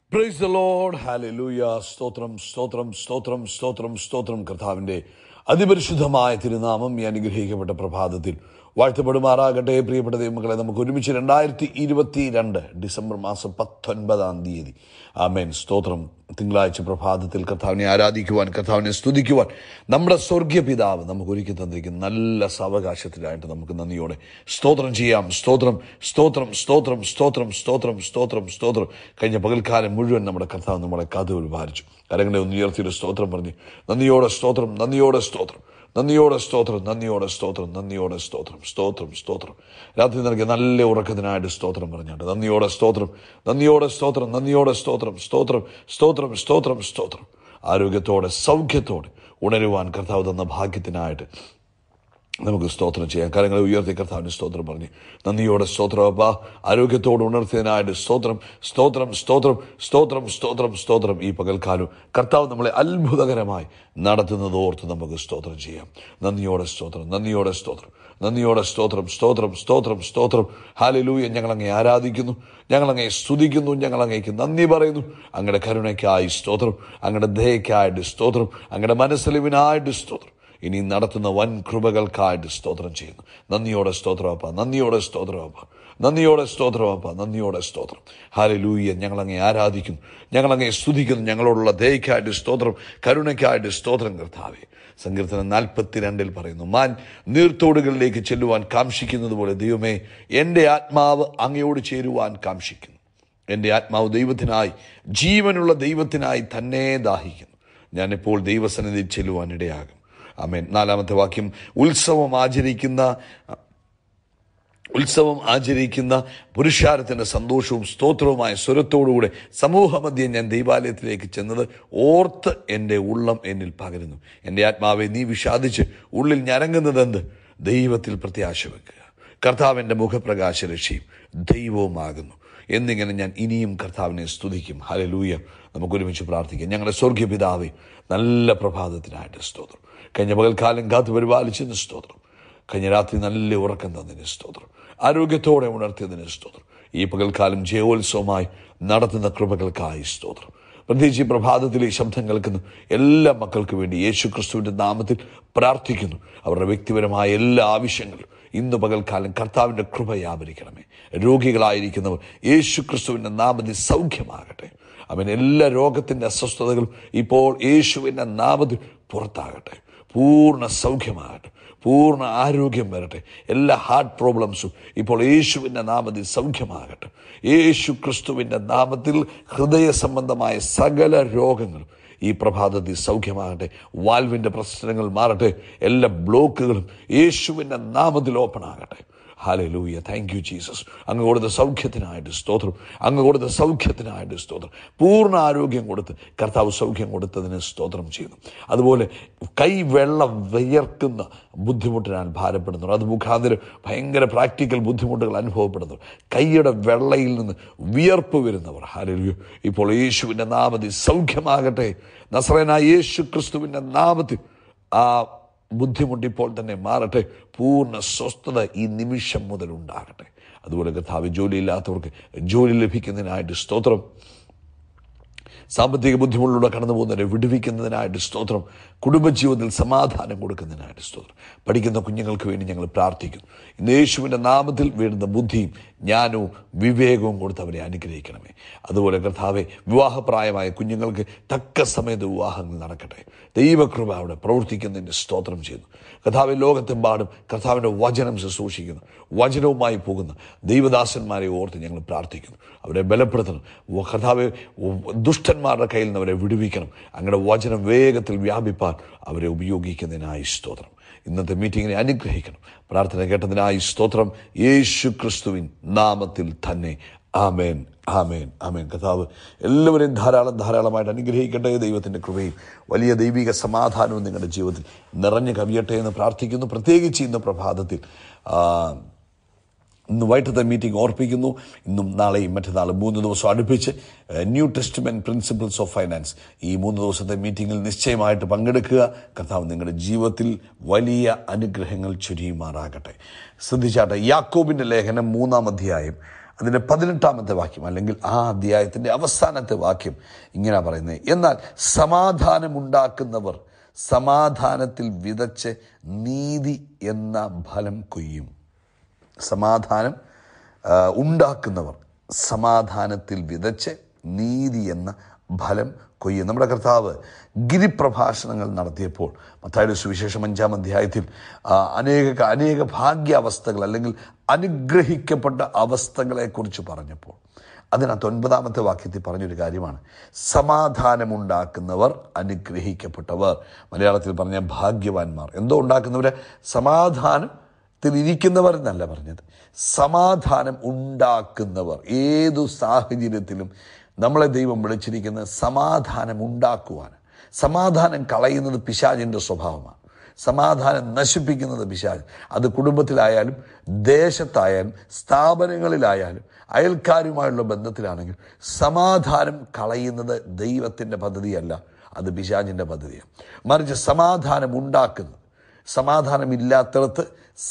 praise the Lord hallelujah സ്തോത്രം സ്തോത്രം സ്തോത്രം സ്തോത്രം സ്തോത്രം കർത്താവിന്റെ അതിപരിശുദ്ധമായ തിരുനാമം ഈ അനുഗ്രഹിക്കപ്പെട്ട പ്രഭാതത്തിൽ വാഴ്ത്തപ്പെടുമാറാകട്ടെ പ്രിയപ്പെട്ട ദൈവമക്കളെ നമുക്ക് ഒരുമിച്ച് രണ്ടായിരത്തി ഇരുപത്തി രണ്ട് ഡിസംബർ മാസം പത്തൊൻപതാം തീയതി ആമേൻ സ്തോത്രം തിങ്കളാഴ്ച പ്രഭാതത്തിൽ കർത്താവിനെ ആരാധിക്കുവാൻ കർത്താവിനെ സ്തുതിക്കുവാൻ നമ്മുടെ സ്വർഗീയ പിതാവ് നമുക്ക് ഒരുക്കി തന്നിരിക്കുന്ന നല്ല സാവകാശത്തിലായിട്ട് നമുക്ക് നന്ദിയോടെ സ്തോത്രം ചെയ്യാം സ്തോത്രം സ്തോത്രം സ്തോത്രം സ്തോത്രം സ്തോത്രം സ്തോത്രം സ്തോത്രം കഴിഞ്ഞ പകൽക്കാലം മുഴുവൻ നമ്മുടെ കർത്താവ് നമ്മളെ കാത്തു പരിപാലിച്ചു കരങ്ങളെ ഒന്ന് ഉയർത്തിയൊരു സ്തോത്രം പറഞ്ഞ് നന്ദിയോടെ സ്തോത്രം നന്ദിയോടെ സ്തോത്രം നന്ദിയോടെ സ്തോത്രം നന്ദിയോടെ സ്തോത്രം നന്ദിയോടെ സ്തോത്രം സ്തോത്രം സ്തോത്രം രാത്രി നൽകിയ നല്ല ഉറക്കത്തിനായിട്ട് സ്തോത്രം പറഞ്ഞാണ്ട് നന്ദിയോടെ സ്തോത്രം നന്ദിയോടെ സ്തോത്രം നന്ദിയോടെ സ്തോത്രം സ്തോത്രം സ്തോത്രം സ്തോത്രം സ്തോത്രം ആരോഗ്യത്തോടെ സൗഖ്യത്തോടെ ഉണരുവാൻ കർത്താവ് തന്ന ഭാഗ്യത്തിനായിട്ട് നമുക്ക് സ്തോത്രം ചെയ്യാം കാര്യങ്ങളെ ഉയർത്തി കർത്താവിന് സ്തോത്രം പറഞ്ഞു നന്ദിയോടെ സ്തോത്രം അപ്പ ആരോഗ്യത്തോട് ഉണർത്തിയതിനായിട്ട് സ്തോത്രം സ്തോത്രം സ്തോത്രം സ്തോത്രം സ്തോത്രം സ്തോത്രം ഈ പകൽക്കാലം കർത്താവ് നമ്മളെ അത്ഭുതകരമായി നടത്തുന്നത് ഓർത്ത് നമുക്ക് സ്തോത്രം ചെയ്യാം നന്ദിയോടെ സ്തോത്രം നന്ദിയോടെ സ്തോത്രം നന്ദിയോടെ സ്തോത്രം സ്തോത്രം സ്തോത്രം സ്തോത്രം ഹാലലൂയ ഞങ്ങളങ്ങെ ആരാധിക്കുന്നു ഞങ്ങളങ്ങെ സ്തുതിക്കുന്നു ഞങ്ങളങ്ങേക്ക് നന്ദി പറയുന്നു അങ്ങയുടെ കരുണയ്ക്കായി സ്തോത്രം അങ്ങയുടെ ദയക്കായിട്ട് സ്തോത്രം അങ്ങയുടെ മനസ്സലിവിനായിട്ട് സ്തോത്രം ഇനി നടത്തുന്ന വൻ കൃപകൾക്കായിട്ട് സ്തോത്രം ചെയ്യുന്നു നന്ദിയോടെ സ്തോത്രമപ്പ നന്ദിയോടെ സ്തോത്രമപ്പ നന്ദിയോടെ സ്തോത്രമപ്പ നന്ദിയോടെ സ്തോത്രം ഹാലെ ലൂയ്യ ഞങ്ങളങ്ങെ ആരാധിക്കുന്നു ഞങ്ങളങ്ങെ സ്തുതിക്കുന്നു ഞങ്ങളോടുള്ള ദയക്കായിട്ട് സ്തോത്രം കരുണയ്ക്കായിട്ട് സ്തോത്രം കർത്താവേ സങ്കീർത്തനം നാൽപ്പത്തിരണ്ടിൽ പറയുന്നു മാൻ നീർത്തോടുകളിലേക്ക് ചെല്ലുവാൻ കാംക്ഷിക്കുന്നത് പോലെ ദൈവമേ എൻ്റെ ആത്മാവ് അങ്ങയോട് ചേരുവാൻ കാംക്ഷിക്കുന്നു എൻ്റെ ആത്മാവ് ദൈവത്തിനായി ജീവനുള്ള ദൈവത്തിനായി തന്നെ ദാഹിക്കുന്നു ഞാനിപ്പോൾ ദൈവസന്നിധിയിൽ ചെല്ലുവാൻ ഇടയാകും ആമേൻ നാലാമത്തെ വാക്യം ഉത്സവം ആചരിക്കുന്ന ഉത്സവം ആചരിക്കുന്ന പുരുഷാരത്തിന്റെ സന്തോഷവും സ്തോത്രവുമായ സ്വരത്തോടുകൂടെ സമൂഹമധ്യം ഞാൻ ദൈവാലയത്തിലേക്ക് ചെന്നത് ഓർത്ത് എൻ്റെ ഉള്ളം എന്നിൽ പകരുന്നു എൻ്റെ ആത്മാവെ നീ വിഷാദിച്ച് ഉള്ളിൽ ഞരങ്ങുന്നതെന്ത് ദൈവത്തിൽ പ്രത്യാശ വെക്കുക കർത്താവിൻ്റെ മുഖപ്രകാശ രക്ഷയും ദൈവവുമാകുന്നു എന്നിങ്ങനെ ഞാൻ ഇനിയും കർത്താവിനെ സ്തുതിക്കും ഹലലൂയ നമുക്ക് ഒരുമിച്ച് പ്രാർത്ഥിക്കാം ഞങ്ങളുടെ സ്വർഗീയ പിതാവെ നല്ല പ്രഭാതത്തിനായിട്ട് സ്തോത്രം കഴിഞ്ഞ പകൽക്കാലം കാത്തു പരിപാലിച്ചതിന് സ്തോത്രം കഴിഞ്ഞ രാത്രി നല്ല ഉറക്കം തന്നതിന് സ്തോത്രം ആരോഗ്യത്തോടെ ഉണർത്തിയതിന് സ്തോത്രം ഈ പകൽക്കാലം ജയോത്സവമായി നടത്തുന്ന കൃപകൾക്കായി സ്തോത്രം പ്രത്യേകിച്ച് ഈ പ്രഭാതത്തിൽ ഈ ശബ്ദം കേൾക്കുന്നു എല്ലാ മക്കൾക്ക് വേണ്ടി യേശു ക്രിസ്തുവിന്റെ നാമത്തിൽ പ്രാർത്ഥിക്കുന്നു അവരുടെ വ്യക്തിപരമായ എല്ലാ ആവശ്യങ്ങളും ഇന്ന് പകൽക്കാലം കർത്താവിന്റെ കൃപ വ്യാപരിക്കണമേ രോഗികളായിരിക്കുന്നവർ യേശു ക്രിസ്തുവിന്റെ നാമത്തിൽ സൗഖ്യമാകട്ടെ അവൻ എല്ലാ രോഗത്തിന്റെ അസ്വസ്ഥതകളും ഇപ്പോൾ യേശുവിന്റെ നാമത്തിൽ പുറത്താകട്ടെ പൂർണ്ണ സൗഖ്യമാകട്ടെ പൂർണ്ണ ആരോഗ്യം വരട്ടെ എല്ലാ ഹാർട്ട് പ്രോബ്ലംസും ഇപ്പോൾ യേശുവിൻ്റെ നാമത്തിൽ സൗഖ്യമാകട്ടെ യേശു ക്രിസ്തുവിൻ്റെ നാമത്തിൽ ഹൃദയ സംബന്ധമായ സകല രോഗങ്ങളും ഈ പ്രഭാതത്തിൽ സൗഖ്യമാകട്ടെ വാൽവിൻ്റെ പ്രശ്നങ്ങൾ മാറട്ടെ എല്ലാ ബ്ലോക്കുകളും യേശുവിൻ്റെ നാമത്തിൽ ഓപ്പൺ ആകട്ടെ ഹാലലൂയ താങ്ക് യു ജീസസ് അങ്ങ് കൊടുത്ത സൗഖ്യത്തിനായിട്ട് സ്തോത്രം അങ്ങ് കൊടുത്ത സൗഖ്യത്തിനായിട്ട് സ്തോത്രം പൂർണ്ണ ആരോഗ്യം കൊടുത്ത് കർത്താവ് സൗഖ്യം കൊടുത്തതിന് സ്തോത്രം ചെയ്യുന്നു അതുപോലെ കൈ വെള്ളം വിയർക്കുന്ന ബുദ്ധിമുട്ടിനാൽ ഭാരപ്പെടുന്നവർ അത് മുഖാന്തരം ഭയങ്കര പ്രാക്ടിക്കൽ ബുദ്ധിമുട്ടുകൾ അനുഭവപ്പെടുന്നവർ കൈയുടെ വെള്ളയിൽ നിന്ന് വിയർപ്പ് വരുന്നവർ ഹാലലൂയ ഇപ്പോൾ യേശുവിൻ്റെ നാമത്തിൽ സൗഖ്യമാകട്ടെ നസ്രനായ യേശു ക്രിസ്തുവിൻ്റെ നാമത്തിൽ ആ ബുദ്ധിമുട്ട് ഇപ്പോൾ തന്നെ മാറട്ടെ പൂർണ്ണ സ്വസ്ഥത ഈ നിമിഷം മുതൽ ഉണ്ടാകട്ടെ അതുപോലെ കർത്താവ് ജോലിയില്ലാത്തവർക്ക് ജോലി ലഭിക്കുന്നതിനായിട്ട് സ്തോത്രം സാമ്പത്തിക ബുദ്ധിമുട്ടിലൂടെ കടന്നു പോകുന്നവരെ വിടുവിക്കുന്നതിനായിട്ട് സ്തോത്രം കുടുംബജീവിതത്തിൽ സമാധാനം കൊടുക്കുന്നതിനായിട്ട് സ്തോത്രം പഠിക്കുന്ന കുഞ്ഞുങ്ങൾക്ക് വേണ്ടി ഞങ്ങൾ പ്രാർത്ഥിക്കുന്നു ഇന്ന് യേശുവിൻ്റെ നാമത്തിൽ വീഴുന്ന ബുദ്ധിയും ജ്ഞാനവും വിവേകവും കൊടുത്ത് അവരെ അനുഗ്രഹിക്കണമേ അതുപോലെ കർത്താവെ വിവാഹപ്രായമായ കുഞ്ഞുങ്ങൾക്ക് തക്ക സമയത്ത് വിവാഹങ്ങൾ നടക്കട്ടെ ദൈവകൃപ അവിടെ പ്രവർത്തിക്കുന്നതിൻ്റെ സ്തോത്രം ചെയ്യുന്നു കർത്താവ് ലോകത്തെമ്പാടും കർത്താവിൻ്റെ വചനം ശുശ്രൂഷിക്കുന്നു വചനവുമായി പോകുന്ന ദൈവദാസന്മാരെ ഓർത്ത് ഞങ്ങൾ പ്രാർത്ഥിക്കുന്നു അവരെ ബലപ്പെടുത്തണം കർത്താവ് ദുഷ്ടന്മാരുടെ കയ്യിൽ നിന്ന് അവരെ വിടുവിക്കണം അങ്ങയുടെ വചനം വേഗത്തിൽ വ്യാപിപ്പാൻ അവരെ ഉപയോഗിക്കുന്നതിനായി സ്തോത്രം ഇന്നത്തെ മീറ്റിങ്ങിനെ അനുഗ്രഹിക്കണം പ്രാർത്ഥന കേട്ടതിനായി സ്തോത്രം യേശു ക്രിസ്തുവിൻ നാമത്തിൽ തന്നെ ആമേൻ ആമേൻ ആമേൻ കഥാവ് എല്ലാവരെയും ധാരാളം ധാരാളമായിട്ട് അനുഗ്രഹിക്കട്ടെ ദൈവത്തിൻ്റെ കൃപയും വലിയ ദൈവിക സമാധാനവും നിങ്ങളുടെ ജീവിതത്തിൽ നിറഞ്ഞു കവിയട്ടെ എന്ന് പ്രാർത്ഥിക്കുന്നു പ്രത്യേകിച്ച് ഇന്ന് പ്രഭാതത്തിൽ ഇന്ന് വൈകിട്ടത്തെ മീറ്റിംഗ് ഓർപ്പിക്കുന്നു ഇന്നും നാളെയും മറ്റന്നാളും മൂന്ന് ദിവസം അടുപ്പിച്ച് new testament principles of finance ഈ മൂന്ന് ദിവസത്തെ മീറ്റിങ്ങിൽ നിശ്ചയമായിട്ട് പങ്കെടുക്കുക കർത്താവ് നിങ്ങളുടെ ജീവിതത്തിൽ വലിയ അനുഗ്രഹങ്ങൾ ചൊരിയുമാറാകട്ടെ ശ്രദ്ധിച്ചാട്ടെ യാക്കോബിൻ്റെ ലേഖനം മൂന്നാം അധ്യായം അതിൻ്റെ പതിനെട്ടാമത്തെ വാക്യം അല്ലെങ്കിൽ ആ അധ്യായത്തിൻ്റെ അവസാനത്തെ വാക്യം ഇങ്ങനെ പറയുന്നത് എന്നാൽ സമാധാനമുണ്ടാക്കുന്നവർ സമാധാനത്തിൽ വിതച്ച് നീതി എന്ന ഫലം കൊയ്യും സമാധാനം ആ, ഉണ്ടാക്കുന്നവർ സമാധാനത്തിൽ വിതച്ച് നീതി എന്ന ഫലം കൊയ്യും നമ്മുടെ കർത്താവ് ഗിരിപ്രഭാഷണങ്ങൾ നടത്തിയപ്പോൾ മത്തായുടെ സുവിശേഷം അഞ്ചാം അധ്യായത്തിൽ ആ, അനേക അനേക ഭാഗ്യാവസ്ഥകൾ അല്ലെങ്കിൽ അനുഗ്രഹിക്കപ്പെട്ട അവസ്ഥകളെക്കുറിച്ച് പറഞ്ഞപ്പോൾ അതിനകത്ത് ഒൻപതാമത്തെ വാക്യത്തിൽ പറഞ്ഞൊരു കാര്യമാണ് സമാധാനമുണ്ടാക്കുന്നവർ അനുഗ്രഹിക്കപ്പെട്ടവർ മലയാളത്തിൽ പറഞ്ഞ ഭാഗ്യവാന്മാർ എന്തോ ഉണ്ടാക്കുന്നവർ സമാധാനത്തിൽ ഇരിക്കുന്നവർ എന്നല്ല പറഞ്ഞത് സമാധാനം ഉണ്ടാക്കുന്നവർ ഏതു സാഹചര്യത്തിലും നമ്മളെ ദൈവം വിളിച്ചിരിക്കുന്നത് സമാധാനം ഉണ്ടാക്കുവാൻ സമാധാനം കളയുന്നത് പിശാചിൻ്റെ സ്വഭാവമാണ് സമാധാനം നശിപ്പിക്കുന്നത് പിശാച് അത് കുടുംബത്തിലായാലും ദേശത്തായാലും സ്ഥാപനങ്ങളിലായാലും അയൽക്കാരുമായുള്ള ബന്ധത്തിലാണെങ്കിൽ സമാധാനം കളയുന്നത് ദൈവത്തിൻ്റെ പദ്ധതിയല്ല അത് പിശാചിൻ്റെ പദ്ധതിയാണ് മറിച്ച് സമാധാനം ഉണ്ടാക്കുന്നത് സമാധാനമില്ലാത്തടത്ത്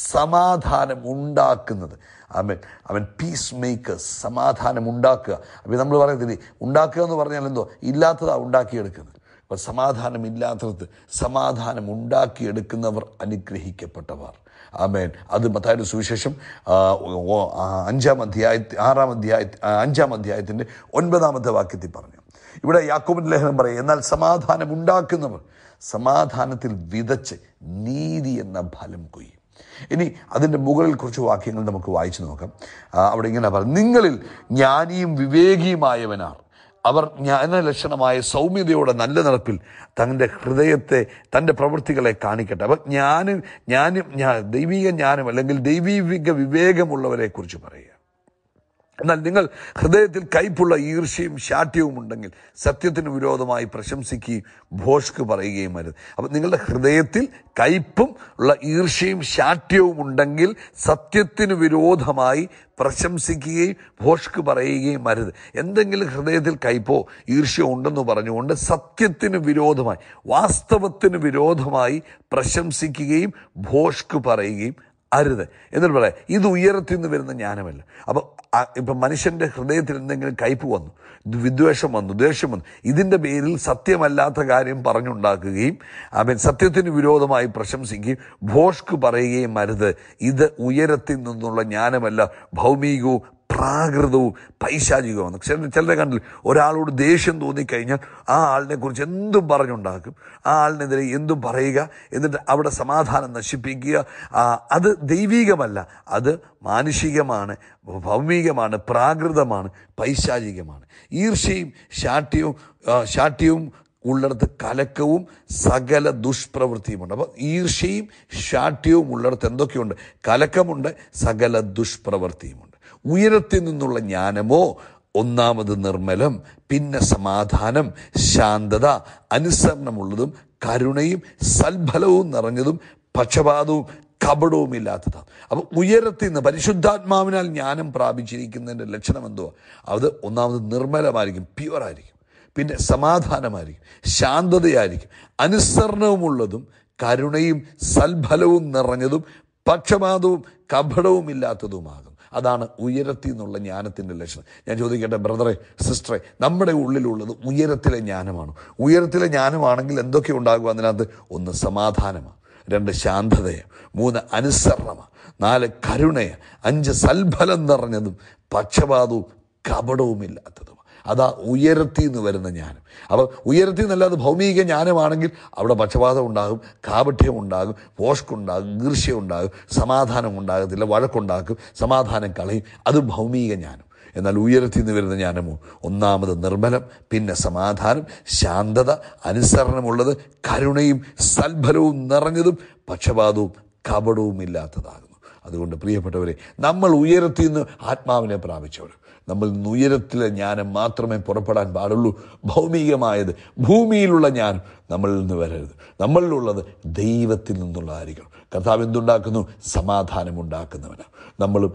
സമാധാനം ഉണ്ടാക്കുന്നത് അവൻ അവൻ പീസ് മേക്കേഴ്സ് സമാധാനം ഉണ്ടാക്കുക അപ്പം നമ്മൾ പറയത്തില്ലേ ഉണ്ടാക്കുക എന്ന് പറഞ്ഞാൽ എന്തോ ഇല്ലാത്തതാ ഉണ്ടാക്കിയെടുക്കുന്നത് അപ്പം സമാധാനമില്ലാത്തടത്ത് സമാധാനം ഉണ്ടാക്കിയെടുക്കുന്നവർ അനുഗ്രഹിക്കപ്പെട്ടവർ ആമേൻ അത് മത്തായുടെ സുവിശേഷം ആ, ഓ- ആ, അഞ്ചാം അധ്യായ ആറാം അധ്യായ ആ, അഞ്ചാം അധ്യായത്തിൻ്റെ ഒൻപതാമത്തെ വാക്യത്തിൽ പറഞ്ഞു ഇവിടെ യാക്കോബിൻ ലേഖനം പറയും എന്നാൽ സമാധാനം ഉണ്ടാക്കുന്നവർ സമാധാനത്തിൽ വിതച്ച് നീതി എന്ന ഫലം കൊയ്യും ഇനി അതിൻ്റെ മുകളിൽ കുറച്ച് വാക്യങ്ങൾ നമുക്ക് വായിച്ചു നോക്കാം ആ, അവിടെ ഇങ്ങനെ പറയും നിങ്ങളിൽ ജ്ഞാനിയും വിവേകിയുമായവനാർ അവർ ജ്ഞാനലക്ഷണമായ സൗമ്യതയോടെ നല്ല നടപ്പിൽ തൻ്റെ ഹൃദയത്തെ തൻ്റെ പ്രവൃത്തികളെ കാണിക്കട്ടെ അപ്പം ജ്ഞാനം ജ്ഞാനം ജ്ഞാ ദൈവിക ജ്ഞാനം അല്ലെങ്കിൽ ദൈവിക വിവേകമുള്ളവരെ കുറിച്ച് പറയുക എന്നാൽ നിങ്ങൾ ഹൃദയത്തിൽ കയ്പുള്ള ഈർഷ്യയും ശാഠ്യവും ഉണ്ടെങ്കിൽ സത്യത്തിന് വിരോധമായി പ്രശംസിക്കുകയും ഭോഷ്ക്ക് പറയുകയും അരുത് അപ്പം നിങ്ങളുടെ ഹൃദയത്തിൽ കയ്പും ഉള്ള ഈർഷ്യയും ശാഠ്യവും ഉണ്ടെങ്കിൽ സത്യത്തിന് വിരോധമായി പ്രശംസിക്കുകയും ഭോഷ്ക്ക് പറയുകയും അരുത് എന്തെങ്കിലും ഹൃദയത്തിൽ കയ്പോ ഈർഷ്യോ ഉണ്ടെന്ന് പറഞ്ഞുകൊണ്ട് സത്യത്തിന് വിരോധമായി വാസ്തവത്തിന് വിരോധമായി പ്രശംസിക്കുകയും ഭോഷ്ക്ക് പറയുകയും അരുത് എന്നിട്ട് പറയാം ഇത് ഉയരത്തിൽ നിന്ന് വരുന്ന ജ്ഞാനമല്ല അപ്പം ഇപ്പം മനുഷ്യൻ്റെ ഹൃദയത്തിൽ എന്തെങ്കിലും കയ്പ് വന്നു ഇത് വിദ്വേഷം വന്നു ദേഷ്യം വന്നു ഇതിൻ്റെ പേരിൽ സത്യമല്ലാത്ത കാര്യം പറഞ്ഞുണ്ടാക്കുകയും അവൻ സത്യത്തിന് വിരോധമായി പ്രശംസിക്കുകയും ഭോഷ്ക്ക് പറയുകയും അരുത് ഇത് ഉയരത്തിൽ നിന്നുള്ള ജ്ഞാനമല്ല ഭൗമികവും പ്രാകൃതവും പൈശാചികവുമാണ് ചില ചിലരെ കണ്ടില്ല ഒരാളോട് ദേഷ്യം തോന്നിക്കഴിഞ്ഞാൽ ആ ആളിനെ കുറിച്ച് എന്തും പറഞ്ഞുണ്ടാക്കും ആ ആളിനെതിരെ എന്തും പറയുക എന്നിട്ട് അവിടെ സമാധാനം നശിപ്പിക്കുക ആ, അത് ദൈവീകമല്ല അത് മാനുഷികമാണ് ഭൗമികമാണ് പ്രാകൃതമാണ് പൈശാചികമാണ് ഈർഷ്യയും ശാഠ്യവും ആ, ശാഠ്യവും ഉള്ളിടത്ത് കലക്കവും സകല ദുഷ്പ്രവൃത്തിയുമുണ്ട് അപ്പോൾ ഈർഷ്യയും ശാഠ്യവും ഉള്ളിടത്ത് എന്തൊക്കെയുണ്ട് കലക്കമുണ്ട് സകല ദുഷ്പ്രവൃത്തിയുമുണ്ട് ഉയരത്തിൽ നിന്നുള്ള ജ്ഞാനമോ ഒന്നാമത് നിർമ്മലം പിന്നെ സമാധാനം ശാന്തത അനുസരണമുള്ളതും കരുണയും സൽഫലവും നിറഞ്ഞതും പക്ഷപാതവും കപടവും ഇല്ലാത്തതാണ് അപ്പം ഉയരത്തിൽ നിന്ന് പരിശുദ്ധാത്മാവിനാൽ ജ്ഞാനം പ്രാപിച്ചിരിക്കുന്നതിൻ്റെ ലക്ഷണം എന്തുവാ അത് ഒന്നാമത് നിർമ്മലമായിരിക്കും പ്യുവറായിരിക്കും പിന്നെ സമാധാനമായിരിക്കും ശാന്തതയായിരിക്കും അനുസരണവുമുള്ളതും കരുണയും സൽഫലവും നിറഞ്ഞതും പക്ഷപാതവും കപടവും ഇല്ലാത്തതുമാകും അതാണ് ഉയരത്തിൽ നിന്നുള്ള ജ്ഞാനത്തിൻ്റെ ലക്ഷണം ഞാൻ ചോദിക്കട്ടെ ബ്രദറെ സിസ്റ്ററെ നമ്മുടെ ഉള്ളിലുള്ളത് ഉയരത്തിലെ ജ്ഞാനമാണ് ഉയരത്തിലെ ജ്ഞാനമാണെങ്കിൽ എന്തൊക്കെ ഉണ്ടാകും അതിനകത്ത് ഒന്ന് സമാധാനമാണ് രണ്ട് ശാന്തതയാണ് മൂന്ന് അനുസരണമാണ് നാല് കരുണയാണ് അഞ്ച് സൽഫലം നിറഞ്ഞതും പക്ഷപാതവും കപടവുമില്ലാത്തതും അതാ ഉയരത്തിൽ നിന്ന് വരുന്ന ജ്ഞാനം അപ്പോൾ ഉയരത്തിൽ നിന്നല്ലാതെ ഭൗമിക ജ്ഞാനമാണെങ്കിൽ അവിടെ പക്ഷപാതം ഉണ്ടാകും കാപഠ്യം ഉണ്ടാകും പോഷ്കുണ്ടാകും ഈർഷ്യ ഉണ്ടാകും സമാധാനം ഉണ്ടാകത്തില്ല വഴക്കുണ്ടാക്കും സമാധാനം കളയും അത് ഭൗമിക ജ്ഞാനം എന്നാൽ ഉയരത്തിൽ നിന്ന് വരുന്ന ജ്ഞാനമോ ഒന്നാമത് നിർമ്മലം പിന്നെ സമാധാനം ശാന്തത അനുസരണമുള്ളത് കരുണയും സൽഫലവും നിറഞ്ഞതും പക്ഷപാതവും കപടവും ഇല്ലാത്തതാകുന്നു അതുകൊണ്ട് പ്രിയപ്പെട്ടവരെ നമ്മൾ ഉയരത്തിൽ നിന്ന് ആത്മാവിനെ പ്രാപിച്ചവർ നമ്മൾ ഇന്ന് ഉയരത്തിലെ ജ്ഞാനം മാത്രമേ പുറപ്പെടാൻ പാടുള്ളൂ ഭൗമികമായത് ഭൂമിയിലുള്ള ജ്ഞാനം നമ്മളിൽ നിന്ന് വരരുത് നമ്മളിലുള്ളത് ദൈവത്തിൽ നിന്നുള്ളതായിരിക്കണം കർത്താവ് എന്തുണ്ടാക്കുന്നു സമാധാനമുണ്ടാക്കുന്നവനാണ് നമ്മളും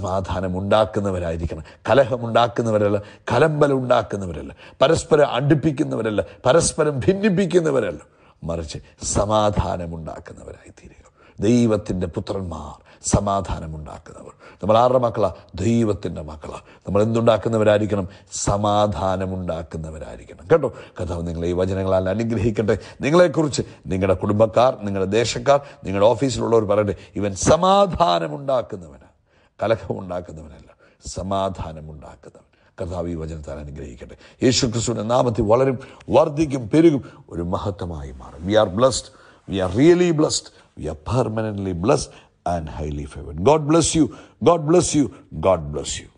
സമാധാനമുണ്ടാക്കുന്നവരായിരിക്കണം കലഹമുണ്ടാക്കുന്നവരല്ല കലമ്പലം ഉണ്ടാക്കുന്നവരല്ല പരസ്പരം അടുപ്പിക്കുന്നവരല്ല പരസ്പരം ഭിന്നിപ്പിക്കുന്നവരല്ല മറിച്ച് സമാധാനമുണ്ടാക്കുന്നവരായി തീരുക ദൈവത്തിൻ്റെ പുത്രന്മാർ സമാധാനമുണ്ടാക്കുന്നവർ നമ്മൾ ആരുടെ മക്കളാ ദൈവത്തിൻ്റെ മക്കളാ നമ്മൾ എന്തുണ്ടാക്കുന്നവരായിരിക്കണം സമാധാനമുണ്ടാക്കുന്നവരായിരിക്കണം കേട്ടോ കഥാവ് നിങ്ങളെ ഈ വചനങ്ങളാൽ അനുഗ്രഹിക്കട്ടെ നിങ്ങളെക്കുറിച്ച് നിങ്ങളുടെ കുടുംബക്കാർ നിങ്ങളുടെ ദേശക്കാർ നിങ്ങളുടെ ഓഫീസിലുള്ളവർ പറയട്ടെ ഇവൻ സമാധാനമുണ്ടാക്കുന്നവനാണ് കലഹമുണ്ടാക്കുന്നവനല്ല സമാധാനമുണ്ടാക്കുന്നവൻ കർത്താവ് ഈ വചനത്താൽ അനുഗ്രഹിക്കട്ടെ യേശു ക്രിസ്തുവിന്റെ നാമത്തിൽ വളരും വർദ്ധിക്കും പെരുകും ഒരു മഹത്വമായി മാറും we are blessed we are really blessed we are permanently blessed and highly favoured God bless you God bless you God bless U